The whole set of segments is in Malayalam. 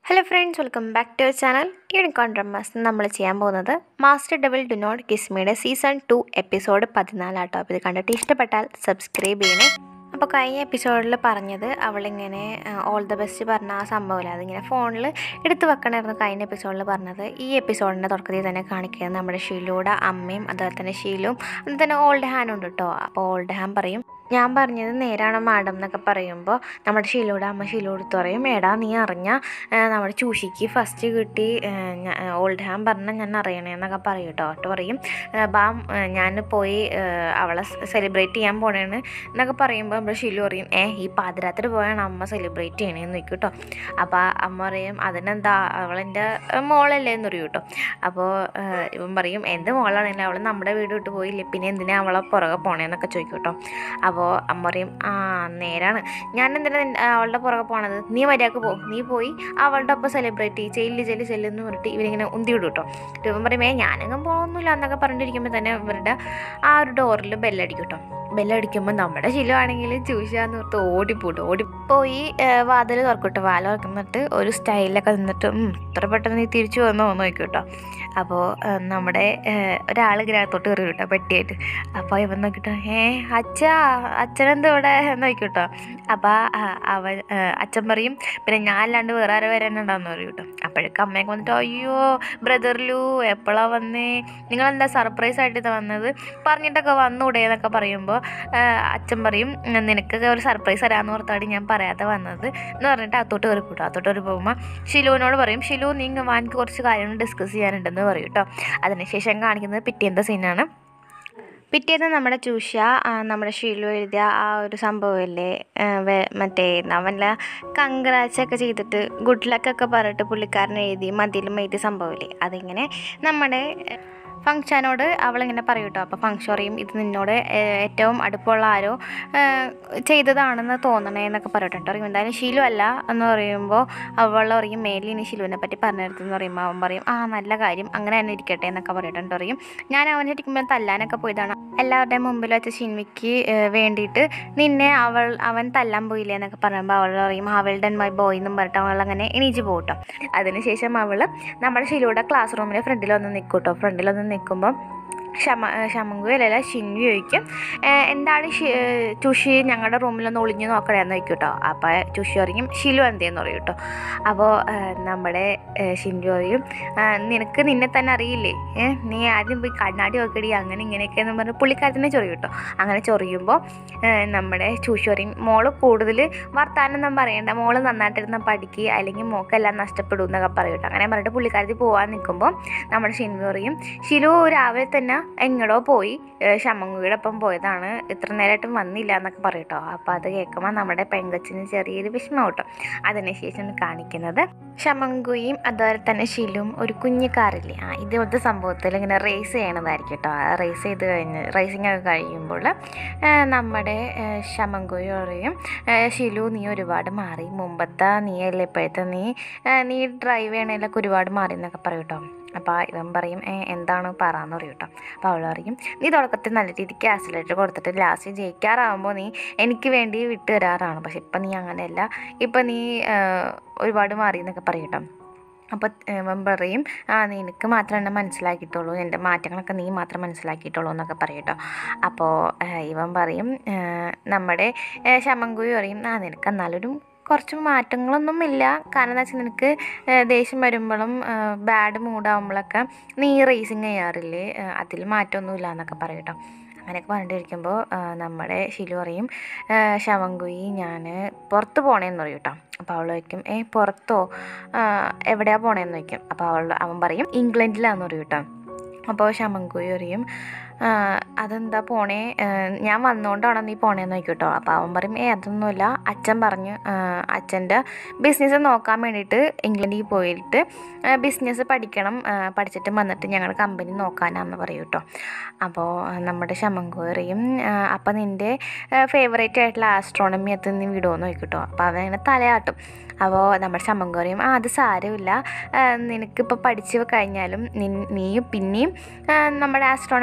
hello friends welcome back to our channel unicorn drums നമ്മൾ ചെയ്യാൻ പോകുന്നത് മാസ്റ്റർ ഡബിൾ ഡു നോട്ട് കിസ്മിയുടെ സീസൺ ടു എപ്പിസോഡ് പതിനാലാട്ടോ അപ്പോൾ ഇത് കണ്ടിട്ട് ഇഷ്ടപ്പെട്ടാൽ സബ്സ്ക്രൈബ് ചെയ്യണേ അപ്പോൾ കഴിഞ്ഞ എപ്പിസോഡിൽ പറഞ്ഞത് അവളിങ്ങനെ ഓൾ ദ ബെസ്റ്റ് പറഞ്ഞ ആ സംഭവമില്ല അതിങ്ങനെ ഫോണിൽ എടുത്ത് വെക്കണമായിരുന്നു കഴിഞ്ഞ എപ്പിസോഡിൽ പറഞ്ഞത് ഈ എപ്പിസോഡിൻ്റെ തുടക്കത്തിൽ തന്നെ കാണിക്കുന്നത് നമ്മുടെ ഷീലൂടെ അമ്മയും അതുപോലെ തന്നെ ഷീലും അതുപോലെ തന്നെ ഓൾഡ് ഹാൻ ഉണ്ട് കേട്ടോ അപ്പോൾ ഓൾഡ് ഹാൻ പറയും ഞാൻ പറഞ്ഞത് നേരാണോ മാഡം എന്നൊക്കെ പറയുമ്പോൾ നമ്മുടെ ഷീലൂടെ അമ്മ ഷീലോട് പറയും എടാ നീ അറിഞ്ഞ നമ്മുടെ ചൂഷിക്ക് ഫസ്റ്റ് കിട്ടി ഓൾഡ് ഹാം പറഞ്ഞ ഞാൻ അറിയണേ എന്നൊക്കെ പറയും കേട്ടോ എന്നിട്ട് പറയും "ഏ, ബാം ഞാൻ പോയി ഏ, അവളെ സെലിബ്രേറ്റ് ചെയ്യാൻ പോണേന്ന് എന്നൊക്കെ പറയുമ്പോൾ നമ്മുടെ ഷീലു പറയും ഏ ഈ പാതിരാത്രി പോയാണ് അമ്മ സെലിബ്രേറ്റ് ചെയ്യണേന്ന് നോക്കും കേട്ടോ അപ്പോൾ അമ്മ പറയും അതിനെന്താ അവളെൻ്റെ മോളല്ലേ എന്ന് പറയും കേട്ടോ അപ്പോൾ ഇവൻ പറയും എന്ത് മോളാണെങ്കിലും അവൾ നമ്മുടെ വീട് വിട്ട് പോയില്ലേ പിന്നെ എന്തിനാ അവളെ പുറകെ പോണേന്നൊക്കെ ചോദിക്കും കേട്ടോ അപ്പോൾ അമ്മ പറയും ആ നേരാണ് ഞാൻ എന്തിനാ നിൻ- അവളുടെ പുറകെ പോണത് നീ മര്യാദക്ക് പോ നീ പോയി അവളുടെ ഒപ്പം സെലിബ്രേറ്റ് ചെയ്യ് ചെല്ല് ചെല്ല് ചെല്ലെന്ന് പറഞ്ഞിട്ട് ഇവരിങ്ങനെ ഉന്തി വിടും കേട്ടോ ഇവൻ പറയും ഏ ഞാനങ്ങും പോകുന്നില്ല എന്നൊക്കെ പറഞ്ഞിരിക്കുമ്പോൾ തന്നെ ഇവരുടെ ആ ഒരു ഡോറിൽ ബെല്ലടിക്കും കേട്ടോ ബെല്ലടിക്കുമ്പോൾ നമ്മുടെ ശീലമാണെങ്കിൽ ചൂശാന്ന് പറഞ്ഞിട്ട് ഓടിപ്പോട്ട് ഓടിപ്പോയി വാതിൽ തുറക്കട്ടെ വാല തുറക്കുന്നിട്ട് ഒരു സ്റ്റൈലൊക്കെ നിന്നിട്ട് "ഉം, ഇത്ര പെട്ടെന്ന് നീ തിരിച്ചു വന്നോ എന്ന് നോക്കും കേട്ടോ അപ്പോൾ നമ്മുടെ ഒരാൾ ഗ്രഹത്തോട്ട് കയറി കേട്ടോ പെട്ടിയായിട്ട് അപ്പോൾ ഇവൻ നോക്കിട്ടോ ഏ അച്ഛാ അച്ഛനെന്താ ഇവിടെ എന്ന് നോക്കും കേട്ടോ അപ്പോൾ അവൻ ആ, അച്ഛൻ പറയും പിന്നെ ഞാൻ അല്ലാണ്ട് വേറെ ആരും വരാനുണ്ടാന്ന് പറയും കേട്ടോ അപ്പോഴേക്കും അമ്മയൊക്കെ വന്നിട്ട് അയ്യോ ബ്രദറിലു എപ്പോഴാ വന്നേ നിങ്ങളെന്താ സർപ്രൈസ് ആയിട്ട് ഇത് വന്നത് പറഞ്ഞിട്ടൊക്കെ വന്നൂടെ എന്നൊക്കെ പറയുമ്പോൾ അച്ഛൻ പറയും നിനക്കൊക്കെ ഒരു സർപ്രൈസ് തരാമെന്ന് ഓർത്താണ് ഞാൻ പറയാതെ വന്നത് എന്ന് പറഞ്ഞിട്ട് അത്തോട്ട് കയറി പോട്ടോ അത്തോട്ട് കയറി പോകുമ്പോൾ ഷിലുവിനോട് പറയും ഷിലു നീ ഇങ്ങ് വാ എനിക്ക് കുറച്ച് കാര്യങ്ങൾ ഡിസ്കസ് ചെയ്യാനുണ്ടെന്ന് പറയും കേട്ടോ അതിനുശേഷം കാണിക്കുന്നത് പിറ്റേന്ത സീനാണ് പിറ്റേന്ന് നമ്മുടെ ചൂഷ ആ, നമ്മുടെ ഷീലു എഴുതിയ ആ ഒരു സംഭവമില്ലേ ആ, വെ- മറ്റേ അവൻ്റെ കങ്ക്രാച്ച് ഒക്കെ ചെയ്തിട്ട് ഗുഡ് ലക്ക് ഒക്കെ പറഞ്ഞിട്ട് പുള്ളിക്കാരൻ എഴുതി മതിലും എഴുതിയ സംഭവമില്ലേ അതിങ്ങനെ നമ്മുടെ ഫങ്ഷനോട് അവളിങ്ങനെ പറയും കേട്ടോ അപ്പോൾ ഫങ്ഷൻ പറയും ഇത് നിന്നോട് ഏ- ഏറ്റവും അടുപ്പമുള്ള ആരോ ഏ, ചെയ്തതാണെന്ന് തോന്നണേ എന്നൊക്കെ പറയട്ടോ പറയും എന്തായാലും ശീലു അല്ല എന്ന് പറയുമ്പോൾ അവൾ പറയും മേലിൽ ഇനി ശിലുവിനെ പറ്റി പറഞ്ഞിരുന്നു പറയുമ്പോൾ അവൻ പറയും ആ നല്ല കാര്യം അങ്ങനെ തന്നെ ഇരിക്കട്ടെ എന്നൊക്കെ പറയട്ടോ പറയും ഞാൻ അവനെ ഇരിക്കുമ്പോൾ തല്ലാനൊക്കെ പോയതാണ് എല്ലാവരുടെയും മുമ്പിൽ വെച്ച ഷിൻവിക്ക് ഏഹ്, വേണ്ടിയിട്ട് നിന്നെ അവൾ അവൻ തല്ലാൻ പോയില്ലേ എന്നൊക്കെ പറയുമ്പോൾ അവൾ പറയും അവളുടെ മൈ ബോയ് എന്നും പറഞ്ഞിട്ട് അവൾ അങ്ങനെ എണീച്ച് പോകട്ടോ അതിനുശേഷം അവൾ നമ്മുടെ ഷിലുയുടെ ക്ലാസ് റൂമിൻ്റെ ഫ്രണ്ടിൽ വന്ന് നിൽക്കും കേട്ടോ ഫ്രണ്ടിൽ വന്ന് നിൽക്കുമ്പോൾ ഷമ ഷമങ്കു അല്ലല്ല ഷിൻവി ചോദിക്കും "ഏഹ്, എന്താണ് ഷി- ഏഹ്, ചുഷി ഞങ്ങളുടെ റൂമിലൊന്ന് ഒളിഞ്ഞു നോക്കണേന്ന് ചോദിക്കും കേട്ടോ അപ്പോൾ ചുഷി പറയും ഷിലു എന്തേന്ന് പറയും കേട്ടോ അപ്പോൾ നമ്മുടെ ഏഹ്, ഷിൻവി പറയും "ആ, നിനക്ക് നിന്നെ തന്നെ അറിയില്ലേ ഏ നീ ആദ്യം പോയി കണ്ണാടി നോക്കടി അങ്ങനെ ഇങ്ങനെയൊക്കെ എന്ന് പറഞ്ഞ് പുള്ളിക്കാരത്തിനെ ചൊറിയും കേട്ടോ അങ്ങനെ ചൊറിയുമ്പോൾ നമ്മുടെ ചൂഷി പറയും മോള് കൂടുതൽ വർത്താനൊന്നും പറയണ്ട മോള് നന്നായിട്ടിരുന്ന പഠിക്കുക അല്ലെങ്കിൽ മോക്കെല്ലാം നഷ്ടപ്പെടും എന്നൊക്കെ പറയും കേട്ടോ അങ്ങനെ പറഞ്ഞിട്ട് പുള്ളിക്കാരത്തി പോകാൻ നിൽക്കുമ്പോൾ നമ്മുടെ ഷിൻവി പറയും ഷിലു രാവിലെ തന്നെ എങ്ങടോ പോയി ഏഹ് ശമങ്കുയുടെ ഒപ്പം പോയതാണ് ഇത്ര നേരമായിട്ടും വന്നില്ല എന്നൊക്കെ പറയും കേട്ടോ അപ്പോൾ അത് കേൾക്കുമ്പോൾ നമ്മുടെ പെങ്കച്ചിന് ചെറിയൊരു വിഷമം കേട്ടോ അതിനുശേഷം കാണിക്കുന്നത് ശമങ്കുയും അതുപോലെ തന്നെ ഷിലും ഒരു കുഞ്ഞു കാറില്ലേ ആ ഇതുപോലത്തെ സംഭവത്തിൽ ഇങ്ങനെ റേസ് ചെയ്യണതായിരിക്കും കേട്ടോ റേസ് ചെയ്ത് കഴിഞ്ഞ് റേസിംഗ് ഒക്കെ കഴിയുമ്പോൾ ഏഹ് നമ്മുടെ ഏഹ് ശമങ്കുയും പറയും ഏഹ് ഷിലു നീ ഒരുപാട് മാറി മുമ്പത്തെ നീ അല്ലേ ഇപ്പോഴത്തെ നീ ഏഹ് നീ ഡ്രൈവ് ചെയ്യണതിലൊക്കെ ഒരുപാട് മാറി എന്നൊക്കെ പറയും കേട്ടോ അപ്പോൾ ഇവൻ പറയും "ഏ, എന്താണ് പറയാന്ന് പറയും കേട്ടോ അപ്പോൾ അവൾ പറയും നീ തുടക്കത്തിൽ നല്ല രീതിക്ക് ആക്സിലേറ്റർ കൊടുത്തിട്ട് ലാസ്റ്റ് ജയിക്കാറാകുമ്പോൾ നീ എനിക്ക് വേണ്ടി വിട്ട് തരാറാണ് പക്ഷെ ഇപ്പം നീ അങ്ങനെയല്ല ഇപ്പം നീ ഏഹ്, ഒരുപാട് മാറി എന്നൊക്കെ പറയും കേട്ടോ അപ്പോൾ ഇവൻ പറയും ആ നിനക്ക് മാത്രം എന്നെ മനസ്സിലാക്കിയിട്ടുള്ളൂ എൻ്റെ മാറ്റങ്ങളൊക്കെ നീ മാത്രം മനസ്സിലാക്കിയിട്ടുള്ളൂ എന്നൊക്കെ പറയും കേട്ടോ അപ്പോൾ ഏഹ്, ഇവൻ പറയും ഏഹ്, നമ്മുടെ ഏഹ്, ശമങ്കുയി പറയും ആ നിനക്ക് എന്നാലൊരു കുറച്ച് മാറ്റങ്ങളൊന്നും ഇല്ല കാരണം എന്താ വെച്ചാൽ നിനക്ക് ഏഹ്, ദേഷ്യം വരുമ്പോഴും ബാഡ് മൂഡാകുമ്പോഴൊക്കെ നീ റേസിങ് ചെയ്യാറില്ലേ ഏഹ്, അതിൽ മാറ്റമൊന്നുമില്ല എന്നൊക്കെ പറയും കേട്ടോ അങ്ങനെയൊക്കെ പറഞ്ഞിട്ടിരിക്കുമ്പോൾ നമ്മുടെ ഷിലു പറയും ഏഹ്, ശവങ്കുയി ഞാൻ പുറത്ത് പോണേന്ന് പറയും കേട്ടോ അപ്പോൾ അവൾ ചോദിക്കും ഏ പുറത്തോ ആഹ്, എവിടെയാ പോണേന്ന് ചോദിക്കും അപ്പോൾ അവൾ അവൻ പറയും ഇംഗ്ലണ്ടിലാന്ന് പറയും കേട്ടോ അപ്പോൾ ശമങ്കുയി പറയും "ആഹ്, അതെന്താ പോണേ ആഹ്, ഞാൻ വന്നുകൊണ്ടാണോ നീ പോണേന്ന് ചോദിക്കും കേട്ടോ അപ്പോൾ അവൻ പറയും ഏ അതൊന്നുമില്ല അച്ഛൻ പറഞ്ഞു ആഹ്, അച്ഛൻ്റെ ബിസിനസ് നോക്കാൻ വേണ്ടിയിട്ട് ഇംഗ്ലണ്ടിൽ പോയിട്ട് ബിസിനസ് പഠിക്കണം ആഹ്, പഠിച്ചിട്ട് വന്നിട്ട് ഞങ്ങൾ കമ്പനി നോക്കാനാന്ന് പറയും കേട്ടോ അപ്പോൾ നമ്മുടെ ശമങ്കു പറയും ആഹ്, അപ്പോൾ നിൻ്റെ ഫേവറേറ്റ് ആയിട്ടുള്ള ആസ്ട്രോണമി അത് നീ വിടുമെന്ന് ചോദിക്കും കേട്ടോ അപ്പോൾ അവൻ ഇങ്ങനെ തലയാട്ടും അപ്പോൾ നമ്മുടെ ശമങ്കു പറയും ആ അത് സാരമില്ല നിനക്കിപ്പോൾ പഠിച്ച് കഴിഞ്ഞാലും നിൻ നീയും പിന്നെയും ആ, നമ്മുടെ ആസ്ട്രോണമിയുടെ ഒരു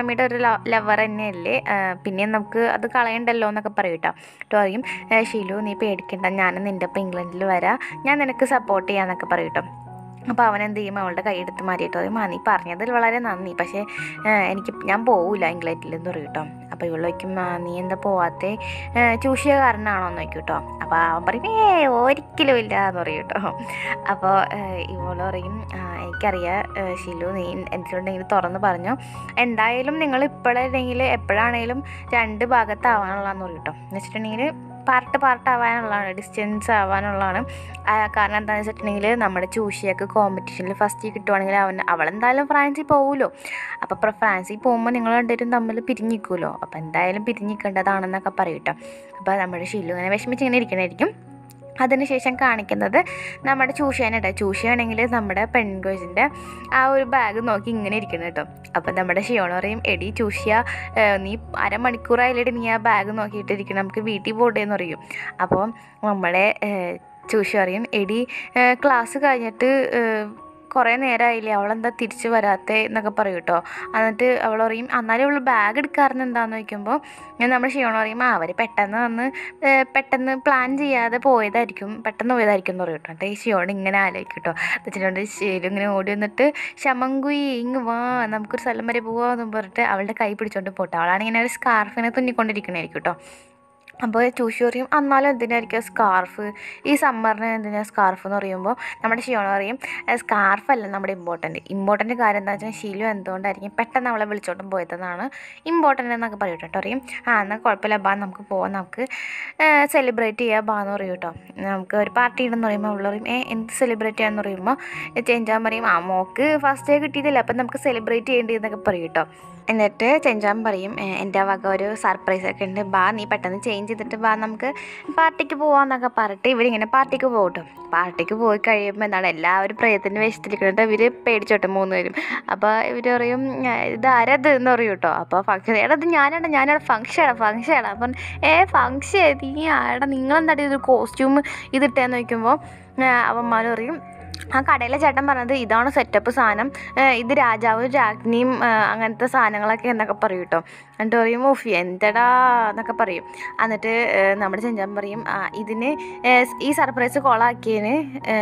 ലവർ തന്നെയല്ലേ ആ, പിന്നെ നമുക്ക് അത് കളയണ്ടല്ലോ എന്നൊക്കെ പറയും കേട്ടോ എന്നിട്ട് പറയും "ഏ, ഷിലു നീ പേടിക്കണ്ട ഞാൻ നിൻ്റെ ഒപ്പം ഇംഗ്ലണ്ടിൽ വരാം ഞാൻ നിനക്ക് സപ്പോർട്ട് ചെയ്യാന്നൊക്കെ പറയും കേട്ടോ അപ്പോൾ അവൻ എന്ത് ചെയ്യും അവളുടെ കൈയെടുത്ത് മാറിയിട്ട് പറയും ആ നീ പറഞ്ഞതിൽ വളരെ നന്ദി പക്ഷേ ആ, എനിക്ക് ഞാൻ പോവില്ല ഇംഗ്ലണ്ടിൽ എന്ന് പറയും കേട്ടോ അപ്പോൾ ഇവള് വയ്ക്കും നീ എന്താ പോവാത്തെ ചൂഷിയ കാരനാണോ എന്ന് വയ്ക്കും കേട്ടോ അപ്പോൾ അവൻ പറയും ഏ ഒരിക്കലും ഇല്ല എന്ന് പറയും കേട്ടോ അപ്പോൾ ഇവള് പറയും "ആ, എനിക്കറിയാം ആ, ഷിലു നീ എന്തിട്ടുണ്ടെങ്കിൽ തുറന്ന് പറഞ്ഞു എന്തായാലും നിങ്ങൾ ഇപ്പോഴല്ലെങ്കിൽ എപ്പോഴാണേലും രണ്ട് ഭാഗത്താവാനുള്ളതെന്ന് പറയും കേട്ടോ എന്ന് വെച്ചിട്ടുണ്ടെങ്കിൽ പാർട്ട് പാർട്ട് ആവാനുള്ളതാണ് ഡിസ്റ്റൻസ് ആവാനുള്ളതാണ് ആ, കാരണം എന്താണെന്ന് വെച്ചിട്ടുണ്ടെങ്കിൽ നമ്മുടെ ചൂഷിയൊക്കെ കോമ്പറ്റീഷനിൽ ഫസ്റ്റ് കിട്ടുവാണെങ്കിൽ അവൻ അവളെന്തായാലും ഫ്രാൻസിൽ പോകുമല്ലോ അപ്പോൾ ഇപ്പോൾ ഫ്രാൻസിൽ പോകുമ്പോൾ നിങ്ങൾ രണ്ടുപേരും തമ്മിൽ പിരിഞ്ഞിക്കുമല്ലോ അപ്പോൾ എന്തായാലും പിരിഞ്ഞിക്കേണ്ടതാണെന്നൊക്കെ പറയും കേട്ടോ അപ്പോൾ നമ്മുടെ ഷില്ലു ഇങ്ങനെ വിഷമിച്ച് ഇങ്ങനെ ഇരിക്കണായിരിക്കും അതിനുശേഷം കാണിക്കുന്നത് നമ്മുടെ ചൂഷേനാട്ടോ ചൂഷയാണെങ്കിൽ നമ്മുടെ പെൺകോച്ചിൻ്റെ ആ ഒരു ബാഗ് നോക്കി ഇങ്ങനെ ഇരിക്കണം കേട്ടോ അപ്പോൾ നമ്മുടെ ഷിയോണ് പറയും എടി ചൂഷിയ ഏഹ് നീ അരമണിക്കൂറായില്ലേടി നീ ആ ബാഗ് നോക്കിയിട്ടിരിക്കണം നമുക്ക് വീട്ടിൽ പോട്ടെ എന്ന് പറയും അപ്പോൾ നമ്മുടെ ഏഹ് ചൂഷി പറയും എടി ഏഹ് ക്ലാസ് കഴിഞ്ഞിട്ട് ഏഹ് കുറേ നേരമായില്ലേ അവളെന്താ തിരിച്ച് വരാത്തേ എന്നൊക്കെ പറയും കേട്ടോ എന്നിട്ട് അവൾ പറയും എന്നാലും അവൾ ബാഗ് എടുക്കാറുണ്ട് എന്താന്ന് ചോദിക്കുമ്പോൾ ഞാൻ നമ്മുടെ ഷിയോണ് പറയും ആ അവർ പെട്ടെന്ന് വന്ന് ഏഹ് പെട്ടെന്ന് പ്ലാൻ ചെയ്യാതെ പോയതായിരിക്കും പെട്ടെന്ന് പോയതായിരിക്കും എന്ന് പറയും കേട്ടോ എന്നിട്ട് ഈ ഷിയോൺ ഇങ്ങനെ ആലോചിക്കും കേട്ടോ എന്നിട്ടുണ്ട് ശരി ഇങ്ങനെ ഓടി വന്നിട്ട് ശമങ്കുയി ഇങ്ങ് വാ നമുക്കൊരു സ്ഥലം വരെ പോവാമെന്ന് പറഞ്ഞിട്ട് അവളുടെ കൈ പിടിച്ചോണ്ട് പോട്ടെ അവളാണിങ്ങനെ ഒരു സ്കാർഫിനെ തുന്നിക്കൊണ്ടിരിക്കണായിരിക്കും കേട്ടോ അപ്പോൾ ചൂഷി പറയും എന്നാലും എന്തിനായിരിക്കും സ്കാർഫ് ഈ സമ്മറിന് എന്തിനാണ് സ്കാർഫ് എന്ന് പറയുമ്പോൾ നമ്മുടെ ഷിയോണ് പറയും സ്കാർഫ് അല്ല നമ്മുടെ ഇമ്പോർട്ടൻറ്റ് ഇമ്പോർട്ടൻറ്റ് കാര്യം എന്താ വെച്ചാൽ ഷീലു എന്തുകൊണ്ടായിരിക്കും പെട്ടെന്ന് അവളെ വിളിച്ചോണ്ടും പോയതെന്നാണ് ഇമ്പോർട്ടൻ്റ് എന്നൊക്കെ പറയും കേട്ടോ പറയും ആ എന്നാൽ കുഴപ്പമില്ല ബാ നമുക്ക് പോവാം നമുക്ക് സെലിബ്രേറ്റ് ചെയ്യാം ബാ എന്ന് പറയും കേട്ടോ നമുക്ക് ഒരു പാർട്ടി ഉണ്ടെന്ന് പറയുമ്പോൾ അവൾ പറയും ഏ എന്ത് സെലിബ്രേറ്റ് ചെയ്യാന്ന് പറയുമ്പോൾ ചെഞ്ചാൻ പറയും ആ മോക്ക് ഫസ്റ്റ് ഡേ കിട്ടിയതില്ല അപ്പം നമുക്ക് സെലിബ്രേറ്റ് ചെയ്യേണ്ടി എന്നൊക്കെ പറയും കേട്ടോ എന്നിട്ട് ചെഞ്ചാൻ പറയും "ഏ, എൻ്റെ വക ഒരു സർപ്രൈസ് ഒക്കെ ഉണ്ട് ബാ നീ പെട്ടെന്ന് ചേഞ്ച് ചെയ്തിട്ട് ബാ നമുക്ക് പാർട്ടിക്ക് പോവാന്നൊക്കെ പറഞ്ഞിട്ട് ഇവരിങ്ങനെ പാർട്ടിക്ക് പോകും കേട്ടോ പാർട്ടിക്ക് പോയി കഴിയുമ്പോൾ എന്താണ് എല്ലാവരും പ്രയത്തിൻ്റെ വേഷത്തിലിരിക്കുന്നത് ഇവർ പേടിച്ചോട്ടെ മൂന്ന് പേരും അപ്പോൾ ഇവർ പറയും "ഏ, ഇത് ആരത് എന്ന് പറയും കേട്ടോ അപ്പോൾ ഫംഗ്ഷൻ എടാ ഇത് ഞാനാണ് ഞാനാണ് ഫംഗ്ഷനാണ് ഫംഗ്ഷനാണ് അപ്പം ഏ ഫംഗ്ഷൻ നീ ആടാ നിങ്ങളെന്താ ഇത് കോസ്റ്റ്യൂം ഇതിട്ടേന്ന് ചോദിക്കുമ്പോൾ അവന്മാർ പറയും ആ കടയിലെ ചേട്ടൻ പറഞ്ഞത് ഇതാണ് സെറ്റപ്പ് സാധനം ഏഹ് ഇത് രാജാവും രാജ്ഞിയും ഏഹ് അങ്ങനത്തെ സാധനങ്ങളൊക്കെ എന്നൊക്കെ പറയും കേട്ടോ എന്നിട്ട് പറയും ഓഫ് എന്തടാ എന്നൊക്കെ പറയും എന്നിട്ട് ഏഹ് നമ്മുടെ ചെഞ്ചാൻ പറയും "ആ, ഇതിന് ഏഹ് ഈ സർപ്രൈസ് കോളാക്കിയതിന്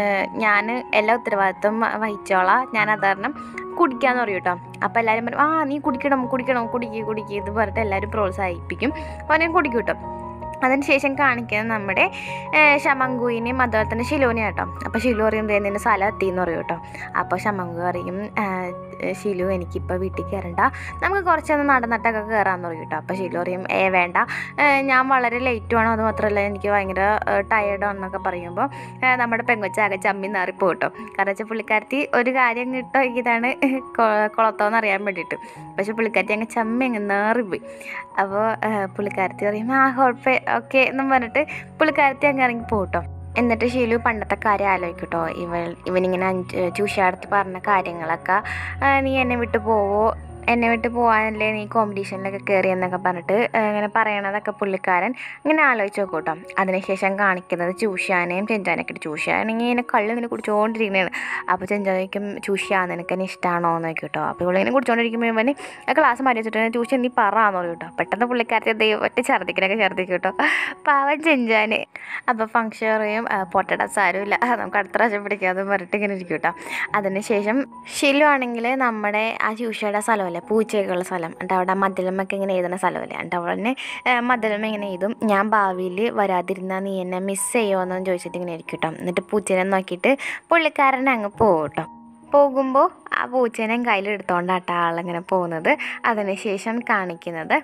ഞാൻ എല്ലാ ഉത്തരവാദിത്വം വഹിച്ചോളാം ഞാൻ അത് കാരണം കുടിക്കാന്ന് പറയും കേട്ടോ അപ്പോൾ എല്ലാവരും പറയും ആ നീ കുടിക്കണം കുടിക്കണം കുടിക്കുക കുടിക്കുക ഇത് പറഞ്ഞിട്ട് എല്ലാവരും പ്രോത്സാഹിപ്പിക്കും അപ്പോൾ ഞാൻ കുടിക്കും കേട്ടോ അതിനുശേഷം കാണിക്കുന്നത് നമ്മുടെ ഏഹ് ശമങ്കുവിനെയും അതുപോലെ തന്നെ ഷിലുവിനെയും കേട്ടോ അപ്പോൾ ഷിലു പറയും ദേ നിൻ്റെ സ്ഥലം എത്തി എന്ന് പറയും കേട്ടോ അപ്പോൾ ശമങ്കു പറയും ഏഹ് ഷിലു എനിക്കിപ്പോൾ വീട്ടിൽ കയറണ്ട നമുക്ക് കുറച്ചൊന്ന് നടന്നിട്ടൊക്കെ കയറാമെന്ന് പറയും കേട്ടോ അപ്പോൾ ഷിലു പറയും ഏ വേണ്ട ഏഹ് ഞാൻ വളരെ ലേറ്റ് വേണം അത് മാത്രമല്ല എനിക്ക് ഭയങ്കര ടയേർഡാണെന്നൊക്കെ പറയുമ്പോൾ ഏഹ് നമ്മുടെ പെങ്കൊച്ചാകെ ചമ്മി നാറിപ്പോ കേട്ടോ കാരണം വെച്ചാൽ പുള്ളിക്കാരത്തി ഒരു കാര്യം കിട്ടോ ഇതാണ് കുളത്തോന്ന് അറിയാൻ വേണ്ടിയിട്ട് പക്ഷെ പുള്ളിക്കാരത്തി അങ്ങ് ചമ്മി അങ്ങ് നാറിപ്പോയി അപ്പോൾ പുള്ളിക്കാരത്തി പറയും ആ കുഴപ്പം ഓക്കെ എന്നും പറഞ്ഞിട്ട് പുള്ളിക്കാരത്തി അങ്ങ് ഇറങ്ങി പോട്ടോ എന്നിട്ട് ഷീലു പണ്ടത്തെ കാര്യം ആലോചിക്കട്ടോ ഇവൾ ഇവനിങ്ങനെ അഞ്ച് ചൂഷാടത്ത് പറഞ്ഞ കാര്യങ്ങളൊക്കെ ആ, നീ എന്നെ വിട്ട് പോവോ എന്നെ വിട്ട് പോകാനല്ലേ നീ കോമ്പറ്റീഷനിലൊക്കെ കയറി എന്നൊക്കെ പറഞ്ഞിട്ട് ആ, ഇങ്ങനെ പറയണതൊക്കെ പുള്ളിക്കാരൻ ഇങ്ങനെ ആലോചിച്ച് നോക്കും കേട്ടോ അതിനുശേഷം കാണിക്കുന്നത് ചൂഷാനെയും ചെഞ്ചാനൊക്കെ ഇട്ട് ചൂഷാണെങ്കിൽ ഇങ്ങനെ കള്ള് ഇങ്ങനെ കുടിച്ചുകൊണ്ടിരിക്കുന്നതാണ് അപ്പോൾ ചെഞ്ചാൻ ചോദിക്കും ചൂഷാ നിനക്ക് എന്നെ ഇഷ്ടമാണോ എന്ന് നോക്കി കേട്ടോ അപ്പോൾ ഇവളിങ്ങനെ കുടിച്ചുകൊണ്ടിരിക്കുമ്പോൾ ഇവന് ആ ക്ലാസ് മാറ്റി വെച്ചിട്ട് ചൂഷ നീ പറയാന്ന് പറയും കേട്ടോ പെട്ടെന്ന് പുള്ളിക്കാരത്തെ ദൈവം ഒറ്റ ഛർദ്ദിക്കലൊക്കെ ഛർദ്ദിക്കും കേട്ടോ പാവൻ ചെഞ്ചാന് അപ്പോൾ ഫംഗ്ഷൻ പറയും "ആ, പോട്ടെടാ സാരമില്ല ആ, നമുക്ക് അടുത്ത പ്രാവശ്യം പിടിക്കാമെന്ന് പറഞ്ഞിട്ട് ഇങ്ങനെ ഇരിക്കും കേട്ടോ അതിനുശേഷം ഷിലു ആണെങ്കിൽ നമ്മുടെ ആ ചൂഷയുടെ സ്ഥലമല്ലേ പൂച്ചയൊക്കെയുള്ള സ്ഥലം എന്നിട്ട് അവിടെ മദ്ദലമ്മയൊക്കെ ഇങ്ങനെ എഴുതുന്ന സ്ഥലമല്ലേ എന്നിട്ട് അവളെ മദ്ദലമ്മ ഇങ്ങനെ എഴുതും ഞാൻ ഭാവിയിൽ വരാതിരുന്നാൽ നീ എന്നെ മിസ് ചെയ്യുമോ എന്ന് ചോദിച്ചിട്ട് ഇങ്ങനെ ഇരിക്കും കേട്ടോ എന്നിട്ട് പൂച്ചനെ നോക്കിയിട്ട് പുള്ളിക്കാരൻ അങ്ങ് പോകും കേട്ടോ പോകുമ്പോൾ ആ പൂച്ചേനെയും കയ്യിലെടുത്തോണ്ടാട്ടോ ആളിങ്ങനെ പോകുന്നത് അതിനുശേഷം കാണിക്കുന്നത്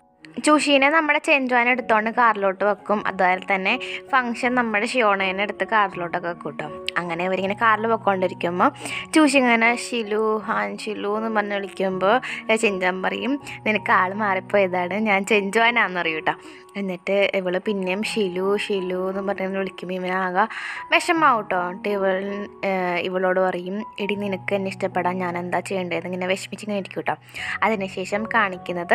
ചൂഷീനെ നമ്മുടെ ചെഞ്ചുവാൻ എടുത്തോണ്ട് കാറിലോട്ട് വെക്കും അതുപോലെ തന്നെ ഫംഗ്ഷൻ നമ്മുടെ ഷിയോണേനെ എടുത്ത് കാറിലോട്ടൊക്കെ വെക്കും കേട്ടോ അങ്ങനെ ഇവരിങ്ങനെ കാറിൽ വെക്കൊണ്ടിരിക്കുമ്പോൾ ചൂഷി ഇങ്ങനെ ഷിലു ഹാൻ ഷിലു എന്ന് പറഞ്ഞ് വിളിക്കുമ്പോൾ ചെഞ്ചാൻ പറയും നിനക്ക് ആൾ മാറിപ്പോയതാണ് ഞാൻ ചെഞ്ചുവാനാന്ന് പറയും കേട്ടോ എന്നിട്ട് ഇവള് പിന്നെയും ഷിലു ഷിലു എന്ന് പറഞ്ഞ് വിളിക്കുമ്പോൾ ഇവനാകെ വിഷമാവും കേട്ടോ എന്നിട്ട് ഇവൾ ഏഹ് ഇവളോട് പറയും എടി നിനക്ക് എന്നെ ഇഷ്ടപ്പെടാൻ ഞാൻ എന്താ ചെയ്യേണ്ടത് ഇങ്ങനെ വിഷമിച്ചിങ്ങനെ ഇരിക്കും കേട്ടോ അതിനുശേഷം കാണിക്കുന്നത്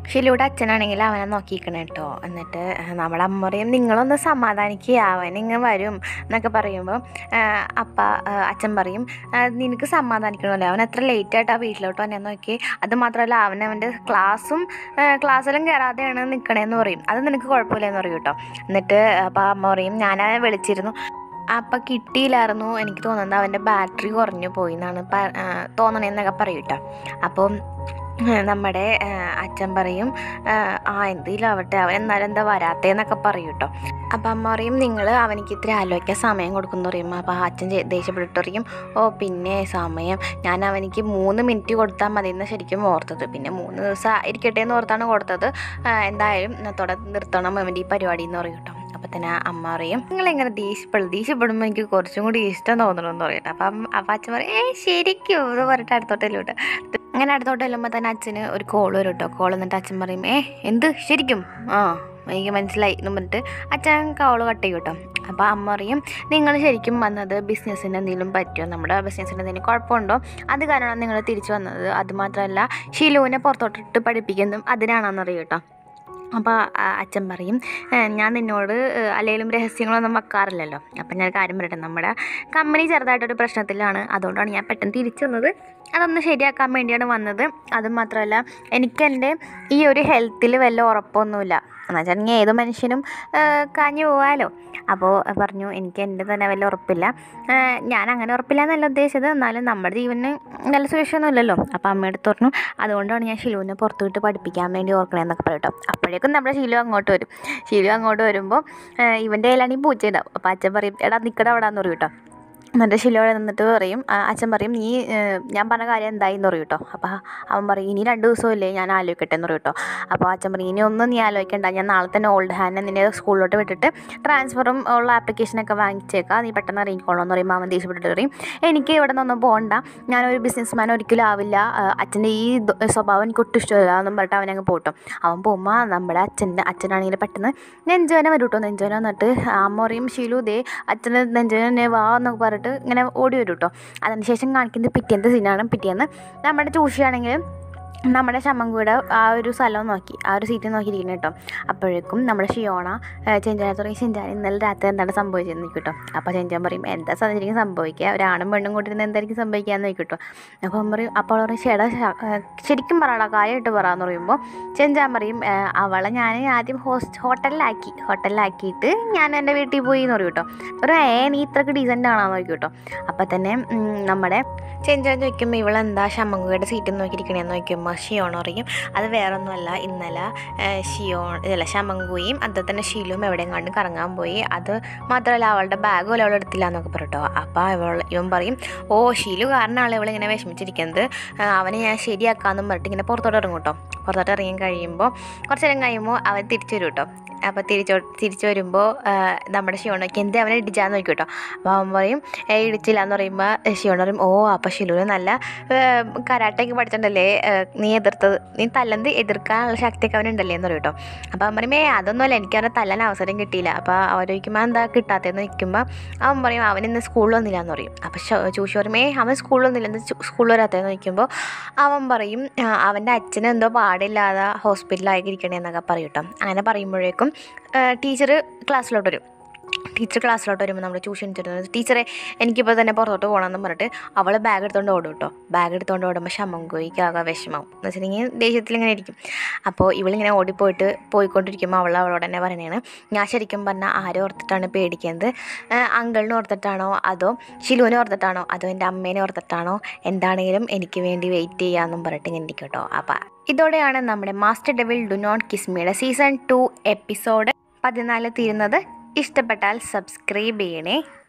ഷിലൂടെ അച്ഛനാണെങ്കിൽ അവനെ നോക്കിയിരിക്കണം കേട്ടോ എന്നിട്ട് നമ്മുടെ അമ്മ പറയും നിങ്ങളൊന്ന് സമാധാനിക്കുക അവൻ ഇങ്ങനെ വരും എന്നൊക്കെ പറയുമ്പോൾ അപ്പ ആ, അച്ഛൻ പറയും "ആ, നിനക്ക് സമാധാനിക്കണമല്ലോ അവൻ എത്ര ലേറ്റ് ആയിട്ടാണ് വീട്ടിലോട്ട് വന്നെ നോക്കി അത് മാത്രമല്ല അവൻ അവൻ്റെ ക്ലാസ്സും ക്ലാസ്സിലും കയറാതെയാണ് നിൽക്കണേന്ന് പറയും അത് നിനക്ക് കുഴപ്പമില്ലെന്ന് പറയും കേട്ടോ എന്നിട്ട് അപ്പോൾ അമ്മ പറയും ഞാൻ അവനെ വിളിച്ചിരുന്നു അപ്പം കിട്ടിയില്ലായിരുന്നു എനിക്ക് തോന്നുന്നത് അവൻ്റെ ബാറ്ററി കുറഞ്ഞു പോയി എന്നാണ് പ- ആ, തോന്നണേന്നൊക്കെ പറയും കേട്ടോ അപ്പം ആ, നമ്മുടെ ആ, അച്ഛൻ പറയും ആ, ആ എന്തെങ്കിലും ആവട്ടെ അവൻ എന്നാലും എന്താ വരാത്തേന്നൊക്കെ പറയും കേട്ടോ അപ്പം അമ്മ പറയും നിങ്ങൾ അവനിക്ക് ഇത്തിരി ആലോചിക്കാൻ സമയം കൊടുക്കുന്നു പറയുമ്പോൾ അപ്പോൾ അച്ഛൻ ചെ- ദേഷ്യപ്പെട്ടിട്ട് പറയും ഓ പിന്നെ സമയം ഞാൻ അവനിക്ക് മൂന്ന് മിനിറ്റ് കൊടുത്താൽ മതി എന്ന് ശരിക്കും ഓർത്തത് പിന്നെ മൂന്ന് ദിവസം ഇരിക്കട്ടെ എന്ന് ഓർത്താണ് കൊടുത്തത് ആ, എന്തായാലും ഇന്നത്തോടെ നിർത്തണം അവൻ്റെ ഈ പരിപാടി എന്ന് പറയും കേട്ടോ അപ്പം തന്നെ അമ്മ പറയും നിങ്ങളിങ്ങനെ ദേഷ്യപ്പെടും ദേഷ്യപ്പെടുമ്പോൾ എനിക്ക് കുറച്ചും കൂടി ഇഷ്ടം തോന്നണമെന്ന് പറയട്ടെ അപ്പം അപ്പം അച്ഛൻ പറയും ഏ ശരിക്കും ഇത് പറഞ്ഞിട്ട് അടുത്തോട്ടെല്ലോട്ട് അങ്ങനെ അടുത്തോട്ട് ചെല്ലുമ്പോൾ തന്നെ അച്ഛന് ഒരു കോൾ വരും കേട്ടോ കോൾ എന്നിട്ട് അച്ഛൻ പറയും ഏ എന്ത് ശരിക്കും ആ എനിക്ക് മനസ്സിലായി എന്ന് പറഞ്ഞിട്ട് അച്ഛൻ കോള് കട്ട് ചെയ്യും കേട്ടോ അപ്പോൾ അമ്മ പറയും നിങ്ങൾ ശരിക്കും വന്നത് ബിസിനസ്സിന് എന്തെങ്കിലും പറ്റുമോ നമ്മുടെ ബിസിനസ്സിന് എന്തെങ്കിലും കുഴപ്പമുണ്ടോ അത് കാരണമാണ് നിങ്ങൾ തിരിച്ചു വന്നത് അത് മാത്രമല്ല ഷിലുവിനെ പുറത്തോട്ടിട്ട് പഠിപ്പിക്കുന്നതും അതിനാണെന്നറിയും കേട്ടോ അപ്പോൾ അച്ഛൻ പറയും "ഏ, ഞാൻ നിന്നോട് അല്ലെങ്കിലും രഹസ്യങ്ങളൊന്നും വെക്കാറില്ലല്ലോ അപ്പം ഞാൻ ഒരു കാര്യം പറയട്ടെ നമ്മുടെ കമ്പനി ചെറുതായിട്ടൊരു പ്രശ്നത്തിലാണ് അതുകൊണ്ടാണ് ഞാൻ പെട്ടെന്ന് തിരിച്ചു വന്നത് അതൊന്ന് ശരിയാക്കാൻ വേണ്ടിയാണ് വന്നത് അത് മാത്രമല്ല എനിക്ക് എൻ്റെ ഈ ഒരു ഹെൽത്തിൽ വല്ല ഉറപ്പൊന്നുമില്ല എന്ന് വെച്ചിട്ടുണ്ടെങ്കിൽ ഏത് മനുഷ്യനും ആ, കാഞ്ഞു പോകാമല്ലോ അപ്പോൾ പറഞ്ഞു എനിക്ക് എൻ്റെ തന്നെ വല്ല ഉറപ്പില്ല ആ, ഞാൻ അങ്ങനെ ഉറപ്പില്ല എന്നല്ല ഉദ്ദേശിച്ചത് എന്നാലും നമ്മുടെ ജീവന് നല്ല സുരക്ഷയൊന്നും ഇല്ലല്ലോ അപ്പോൾ അമ്മയെടുത്ത് പറഞ്ഞു അതുകൊണ്ടാണ് ഞാൻ ഷിലുവിനെ പുറത്ത് വിട്ട് പഠിപ്പിക്കാൻ വേണ്ടി ഓർക്കണേന്നൊക്കെ പറയട്ടോ അപ്പോഴേക്കും നമ്മുടെ ഷിലു അങ്ങോട്ട് വരും ഷിലു അങ്ങോട്ട് വരുമ്പോൾ ഇവൻ്റെ കയ്യിലാണെങ്കിൽ പൂച്ച ഉണ്ടാവും അപ്പോൾ അച്ഛൻ പറയും എടാ നിൽക്കട അവിടെ എന്ന് പറയും കേട്ടോ എന്നിട്ട് ഷിലോടെ നിന്നിട്ട് പറയും ആ, അച്ഛൻ പറയും നീ ഏഹ്, ഞാൻ പറഞ്ഞ കാര്യം എന്തായി എന്ന് പറയും കേട്ടോ അപ്പോൾ അവൻ പറയും ഇനി രണ്ട് ദിവസമില്ലേ ഞാൻ ആലോചിക്കട്ടെ എന്ന് പറയും കേട്ടോ അപ്പോൾ അച്ഛൻ പറയും ഇനി ഒന്നും നീ ആലോചിക്കണ്ട ഞാൻ നാളെ തന്നെ ഓൾഡ് ഹാൻഡ് നിന്നെ സ്കൂളിലോട്ട് വിട്ടിട്ട് ട്രാൻസ്ഫറും ഉള്ള ആപ്ലിക്കേഷനൊക്കെ വാങ്ങിച്ചേക്കാം നീ പെട്ടെന്ന് ഇറങ്ങിക്കോളാം എന്ന് പറയുമ്പോൾ അവൻ ദേഷ്യപ്പെട്ടിട്ട് പറയും എനിക്ക് ഇവിടെ നിന്നൊന്നും പോകണ്ട ഞാനൊരു ബിസിനസ് മാൻ ഒരിക്കലും ആവില്ല ആ, അച്ഛൻ്റെ ഈ ദ- സ്വഭാവം എനിക്ക് ഒട്ടും ഇഷ്ടമില്ല എന്നും പറഞ്ഞിട്ട് അവനങ്ങ് പോട്ടോ അവൻ പോകുമ്പോൾ നമ്മുടെ അച്ഛൻ്റെ അച്ഛനാണെങ്കിൽ പെട്ടെന്ന് നെഞ്ചോന വരും കേട്ടോ നെഞ്ചോന വന്നിട്ട് അമ്മ പറയും ഷീലു ദേ അച്ഛന് നെഞ്ചോനെ വാ എന്നൊക്കെ പറഞ്ഞിട്ട് ഇങ്ങനെ ഓടി വരും കേട്ടോ അതിനുശേഷം കാണിക്കുന്നത് പിറ്റേന്നത്തെ സീനാണ് പിറ്റേന്ന് നമ്മുടെ ചൂഷിയാണെങ്കിൽ നമ്മുടെ ശമങ്കുയുടെ ആ ഒരു സ്ഥലം നോക്കി ആ ഒരു സീറ്റ് നോക്കിയിരിക്കുന്നത് കേട്ടോ അപ്പോഴേക്കും നമ്മുടെ ഷിയോണ ചെഞ്ചാനെ തുടങ്ങി ചെഞ്ചാൻ ഇന്നലെ രാത്രി എന്താണ് സംഭവിച്ചതെന്ന് നോക്കും കേട്ടോ അപ്പോൾ ചെഞ്ചാൻ പറയും എന്താ ശരിക്കും സംഭവിക്കുക ഒരാണും പെണ്ണും കൂട്ടിരുന്ന് എന്തായിരിക്കും സംഭവിക്കാന്ന് നോക്കും കേട്ടോ അപ്പോൾ അവൻ പറയും അപ്പോൾ അവൾ പറയും ചേട്ടാ ശ- ഏ, ശരിക്കും പറയടാ കാര്യമായിട്ട് പറയാന്ന് പറയുമ്പോൾ ചെഞ്ചാൻ പറയും "ഏ, അവളെ ഞാൻ ആദ്യം ഹോസ്റ്റ് ഹോട്ടലിലാക്കി ഹോട്ടലിലാക്കിയിട്ട് ഞാൻ എൻ്റെ വീട്ടിൽ പോയി എന്ന് പറയും കേട്ടോ ഒരു ഏ നീ ഇത്രക്ക് ഡീസൻ്റ് ആണോ നോക്കി കേട്ടോ അപ്പോൾ തന്നെ ഉം, നമ്മുടെ ചെഞ്ചാൻ ചോദിക്കുമ്പോൾ ഇവളെന്താ ശമങ്കുയുടെ സീറ്റിൽ നോക്കിയിരിക്കണേന്ന് നോക്കുമ്പോൾ ഷിയോൺ പറയും അത് വേറൊന്നുമല്ല ഇന്നലെ ഏ, ഷിയോൺ ഇതല്ല ശമങ്കുയും അത് തന്നെ ഷീലും എവിടെയും കണ്ട് കറങ്ങാൻ പോയി അത് മാത്രമല്ല അവളുടെ ബാഗ് പോലും അവൾ എടുത്തില്ല എന്നൊക്കെ പറയട്ടോ അപ്പോൾ ഇവൾ ഇവൻ പറയും ഓ ഷീലു കാരണമാണ് ഇവളിങ്ങനെ വിഷമിച്ചിരിക്കുന്നത് ആ, അവനെ ഞാൻ ശരിയാക്കാമെന്നും പറഞ്ഞിട്ട് ഇങ്ങനെ പുറത്തോട്ട് ഇറങ്ങും കേട്ടോ പുറത്തോട്ട് ഇറങ്ങി കഴിയുമ്പോൾ കുറച്ച് നേരം കഴിയുമ്പോൾ അവൻ തിരിച്ചു വരും കേട്ടോ അപ്പോൾ തിരിച്ചു തിരിച്ചു വരുമ്പോൾ നമ്മുടെ ശിവണയ്ക്ക് എന്ത് അവനെ ഇടിച്ചാന്ന് നോക്കും കേട്ടോ അപ്പോൾ അവൻ പറയും "ഏ, ഇടിച്ചില്ല എന്ന് പറയുമ്പോൾ ശിവൺ പറയും ഓ അപ്പോൾ ഷിലുവിന് നല്ല കരാട്ടയൊക്കെ പഠിച്ചിട്ടുണ്ടല്ലേ ഏ, നീ എതിർത്തത് നീ തല്ലന്ത് എതിർക്കാനുള്ള ശക്തിയൊക്കെ അവനുണ്ടല്ലേ എന്ന് പറയും കേട്ടോ അപ്പോൾ അവൻ പറയും ഏ അതൊന്നുമല്ല എനിക്ക് അവനെ തല്ലാൻ അവസരം കിട്ടിയില്ല അപ്പോൾ അവർ ചോദിക്കുമ്പോൾ എന്താ കിട്ടാത്തതെന്ന് നിൽക്കുമ്പോൾ അവൻ പറയും അവൻ ഇന്ന് സ്കൂളിൽ വന്നില്ല എന്ന് പറയും അപ്പോൾ ചൂഷി പറയും ഏ അവൻ സ്കൂളിൽ വന്നില്ല എന്ത് സ്കൂളിൽ വരാത്തതെന്ന് ചോദിക്കുമ്പോൾ അവൻ പറയും "ആ, അവൻ്റെ അച്ഛന് എന്തോ പാടില്ലാതെ ഹോസ്പിറ്റലായിരിക്കണേ എന്നൊക്കെ പറയും കേട്ടോ അങ്ങനെ പറയുമ്പോഴേക്കും ടീച്ചർ ക്ലാസ്സിലോട്ട് വരും ടീച്ചർ ക്ലാസ്സിലോട്ട് വരുമ്പോൾ നമ്മുടെ ട്യൂഷൻ തരുന്നത് ടീച്ചറെ എനിക്കിപ്പോൾ തന്നെ പുറത്തോട്ട് പോകണമെന്ന് പറഞ്ഞിട്ട് അവൾ ബാഗ് എടുത്തുകൊണ്ട് ഓടും കേട്ടോ ബാഗ് എടുത്തുകൊണ്ട് ഓടുമ്പോൾ ശമങ്കോയ്ക്ക് ആകെ വിഷമാവും എന്ന് വെച്ചിട്ടുണ്ടെങ്കിൽ ദേഷ്യത്തിൽ ഇങ്ങനെ ഇരിക്കും അപ്പോൾ ഇവളിങ്ങനെ ഓടിപ്പോയിട്ട് പോയിക്കൊണ്ടിരിക്കുമ്പോൾ അവൾ അവളോട് തന്നെ പറയണതാണ് ഞാൻ ശരിക്കും പറഞ്ഞാൽ ആരെ ഓർത്തിട്ടാണ് പേടിക്കുന്നത് അങ്കിളിനെ ഓർത്തിട്ടാണോ അതോ ഷിലുവിനെ ഓർത്തിട്ടാണോ അതോ എൻ്റെ അമ്മേനെ ഓർത്തിട്ടാണോ എന്താണെങ്കിലും എനിക്ക് വേണ്ടി വെയിറ്റ് ചെയ്യാമെന്നും പറഞ്ഞിട്ട് ഇങ്ങനെ ഇരിക്കും കേട്ടോ അപ്പോൾ ഇതോടെയാണ് നമ്മുടെ മാസ്റ്റർ ഡെവിൾ ഡു നോട്ട് കിസ്മിയുടെ സീസൺ ടു എപ്പിസോഡ് പതിനാല് തീരുന്നത് ഇഷ്ടപ്പെട്ടാൽ സബ്സ്ക്രൈബ് ചെയ്യണേ